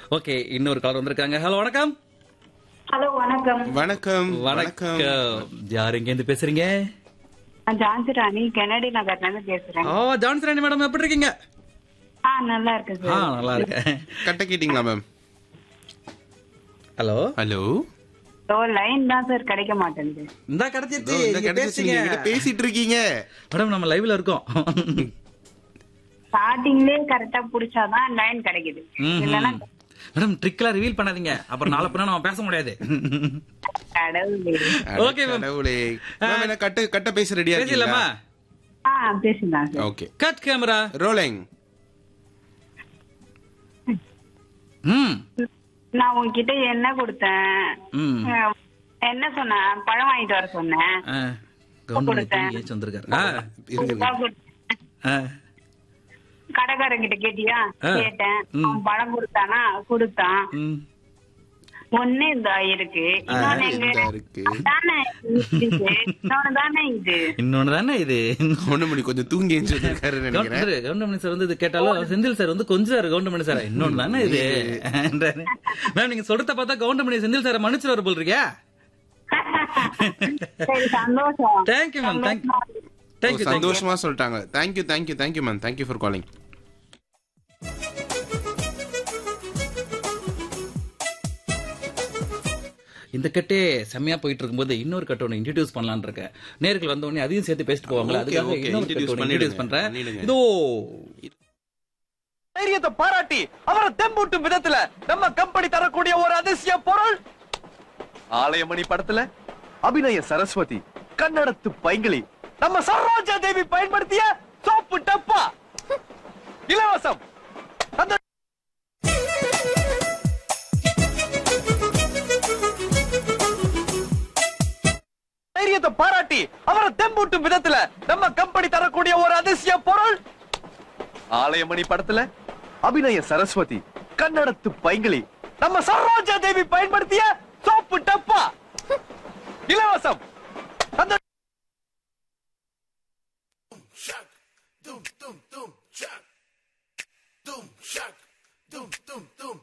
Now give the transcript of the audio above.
Okay இன்னொரு collar வந்திருக்காங்க hello வணக்கம் ஹலோ வணக்கம் வணக்கம் வணக்கம் யார் எங்க இருந்து பேசுறீங்க நான் ஜான்சி ராணி கெனடி நகர்ல இருந்து பேசுறேன் ஓ ஜான்சராணி மேடம் எப்படி இருக்கீங்க ஆ நல்லா இருக்கு ஆ சார் நல்லா இருக்கேன் கட்ட கேட்டீங்களா மேம் ஹலோ ஹலோ ஓ லைன் தான் சார் கிடைக்க மாட்டேங்குது இந்த கிடைச்சிருச்சு இந்த நீங்க கிடைச்சிச்சு பேசுங்க நீங்க என்கிட்ட பேசிட்டு இருக்கீங்க மேடம் நம்ம லைவ்ல இருக்கோம் ஸ்டார்டிங்லயே கரெக்டா புடிச்சாதான் லைன் கிடைக்குது ம்ஹும். இல்லன்னா மேடம் ட்ரிக்லாம் ரிவீல் பண்ணாதீங்க அப்புறம் நாளை பின்ன நம்ம பேச முடியாது கடவுளே Okay, ma'am. கடவுளே மேம் என்ன கட்ட கட்ட பேச ரெடியா பேசலாமா இருக்கீங்களா ஆ பேசுதான் sir okay cut camera rolling ம் நான் உன்கிட்ட என்ன கொடுத்தேன் ம் அஹ், என்ன சொன்னேன் பழம் வாங்கிட்டு வர சொன்னேன் கவர்மெண்ட் கொடுத்தேன். ஏச்சு வந்திருக்காரு ஆ, இருங்க ரூபா கொடுத்தேன். ஆ. கடைக்காரங்கிட்ட கேட்டியா ஆ. கேட்டேன் ம். அவன் பழம் கொடுத்தானா கொடுத்தான் ம். ஒண்ணு இந்த இருக்கு இன்னொன்னு எங்க இந்தா இருக்கு. தானே இது இன்னொன்னு தானே இது இன்னொன்னு தானே இது ஒண்ணு கொஞ்சம் தூங்கி எஞ்சி வந்திருக்காருன்னு நினைக்கிறேன் கவுண்டமணி கவுண்டமணி சார் வந்து இது கேட்டாலும் செந்தில் சார் வந்து கொஞ்சம் கவுண்டமணி சார் இன்னொன்னு தானே இது மேம் நீங்க சொல்றத பார்த்தா கவுண்டமணி செந்தில் சார் மன்னிச்சு போல் இருக்கியா சரி சந்தோஷம் தேங்க்யூ மேம் தேங்க்யூ ஓ, தேங்க்யூ சந்தோஷமா சொல்லிட்டாங்க thank you thank you thank you ma'am thank you for calling இந்த கட்டே செம்மையா போயிட்டு இருக்கும்போது இன்னொரு கட்ட ஒன்று இன்ட்ரடியூஸ் பண்ணலாம்னு இருக்கேன் நேர்கள் வந்த உடனே அதையும் சேர்த்து பேசிட்டு போவாங்களா Okay, அதுக்காக okay, இன்னொரு introduce கட்ட இன்ட்ரடியூஸ் பண்ணிடுங்க. பண்றேன் பண்ணிடுங்க. இதோ தைரியத்தை பாராட்டி அவரை தெம்பூட்டும் விதத்துல நம்ம கம்பெனி தரக்கூடிய ஒரு அதிசய பொருள் ஆலயமணி படத்துல அபிநய சரஸ்வதி கன்னடத்து பைங்கிளி நம்ம சரோஜா தேவி பயன்படுத்திய சோப்பு டப்பா இலவசம் அந்த தைரியத்தை பாராட்டி அவரை தெம்பூட்டும் விதத்துல நம்ம கம்பெனி தரக்கூடிய ஒரு அதிசய பொருள் ஆலயமணி படத்துல அபிநய சரஸ்வதி கன்னடத்து பைங்கிளி நம்ம சரோஜா தேவி பயன்படுத்திய சோப்பு டப்பா இலவசம்